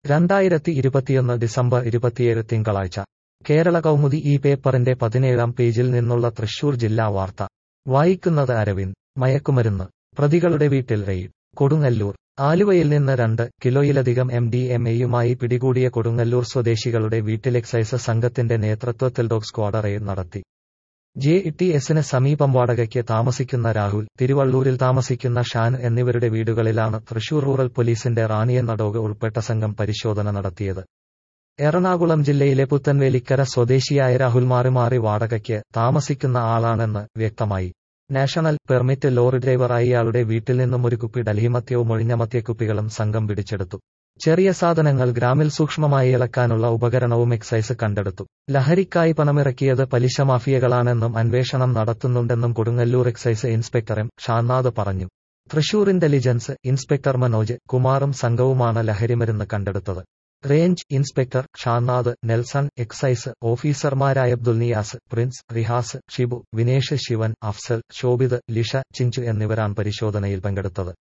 രണ്ടായിരത്തി ഇരുപത്തിയൊന്ന് ഡിസംബർ ഇരുപത്തിയേഴ് തിങ്കളാഴ്ച കേരള കൗമുദി ഈ പേപ്പറിന്റെ പതിനേഴാം പേജിൽ നിന്നുള്ള തൃശൂർ ജില്ലാ വാർത്ത വായിക്കുന്നത് അരവിന്ദ് മയക്കുമരുന്ന് പ്രതികളുടെ വീട്ടിൽ റെയ്ഡ് കൊടുങ്ങല്ലൂർ ആലുവയിൽ നിന്ന് രണ്ട് കിലോയിലധികം എം ഡി എം എയുമായി പിടികൂടിയ കൊടുങ്ങല്ലൂർ സ്വദേശികളുടെ വീട്ടിൽ എക്സൈസ് സംഘത്തിന്റെ നേതൃത്വത്തിൽ ഡോഗ് സ്ക്വാഡ് റെയ്ഡ് നടത്തി ജെ ടി എസിന് സമീപം വാടകയ്ക്ക് താമസിക്കുന്ന രാഹുൽ തിരുവള്ളൂരിൽ താമസിക്കുന്ന ഷാൻ എന്നിവരുടെ വീടുകളിലാണ് തൃശൂർ റൂറൽ പോലീസിന്റെ റാണിയെന്ന ഡോഗ് ഉൾപ്പെട്ട സംഘം പരിശോധന നടത്തിയത് എറണാകുളം ജില്ലയിലെ പുത്തൻവേലിക്കര സ്വദേശിയായ രാഹുൽ മാറി മാറി വാടകയ്ക്ക് താമസിക്കുന്ന ആളാണെന്ന് വ്യക്തമായി നാഷണൽ പെർമിറ്റ് ലോറി ഡ്രൈവറായി ഇയാളുടെ വീട്ടിൽ നിന്നും ഒരു കുപ്പി ഡൽഹിമത്യവും ഒഴിഞ്ഞ മദ്യക്കുപ്പികളും സംഘം പിടിച്ചെടുത്തു ചെറിയ സാധനങ്ങൾ ഗ്രാമിൽ സൂക്ഷ്മമായി ഇളക്കാനുള്ള ഉപകരണവും എക്സൈസ് കണ്ടെടുത്തു ലഹരിക്കായി പണമിറക്കിയത് പലിശ മാഫിയകളാണെന്നും അന്വേഷണം നടത്തുന്നുണ്ടെന്നും Kodungallur excise inspector M Shanad പറഞ്ഞു തൃശൂർ ഇന്റലിജൻസ് ഇൻസ്പെക്ടർ മനോജ് കുമാറും സംഘവുമാണ് ലഹരിമരുന്ന് കണ്ടെടുത്തത് range inspector Shanad Nelson excise ഓഫീസർമാരായ അബ്ദുൽ നിയാസ് പ്രിൻസ് റിഹാസ് ഷിബു വിനേഷ് ശിവൻ അഫ്സൽ ശോഭിത് ലിഷ ചിഞ്ചു എന്നിവരാണ് പരിശോധനയിൽ പങ്കെടുത്തത്